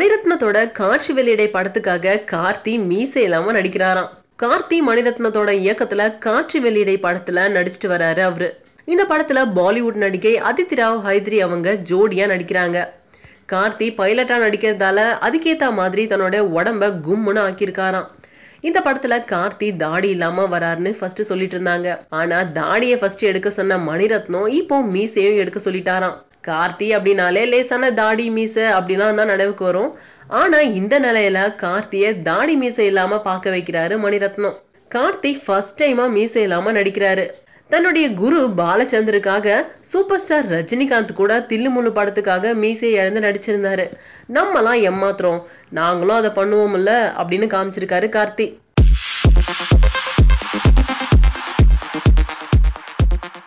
மணிரத்னத்தோட காட்சி வெளியிடை படத்துக்காக கார்த்தி மீசை இல்லாம நடிக்கிறாராம் கார்த்தி மணிரத்னத்தோட இயக்கத்துல காட்சி வெளியிடை படத்துல நடிச்சிட்டு வராரு அவரு இந்த படத்துல பாலிவுட் நடிகை அதித்தி ராவ் ஹைத்ரி அவங்க ஜோடியா நடிக்கிறாங்க கார்த்தி பைலட்டா நடிக்கிறதால அதுக்கேத்த மாதிரி தன்னோட உடம்ப கும்முன்னு ஆக்கியிருக்காராம் இந்த படத்துல கார்த்தி தாடி இல்லாம வராருன்னு ஃபர்ஸ்ட் சொல்லிட்டு இருந்தாங்க ஆனா தாடியை ஃபர்ஸ்ட் எடுக்க சொன்ன மணிரத்னம் இப்போ மீசையும் எடுக்க சொல்லிட்டாராம் கார்த்தி அப்படின்னாலே லேசான தாடி மீசை அப்படிலாம் தான் நினைவுக்கு வரும் ஆனா இந்த நிலையில கார்த்திய தாடி மீசை இல்லாம பார்க்க வைக்கிறாரு மணிரத்னம் கார்த்தி ஃபர்ஸ்ட் டைமா மீசை இல்லாம நடிக்கிறாரு தன்னுடைய குரு பாலச்சந்தருக்காக சூப்பர் ஸ்டார் ரஜினிகாந்த் கூட தில்லுமுள்ளு படத்துக்காக மீசையை இழந்து நடிச்சிருந்தாரு நம்மலாம் ஏமாத்துறோம் நாங்களும் அதை பண்ணுவோம்ல அப்படின்னு காமிச்சிருக்காரு கார்த்தி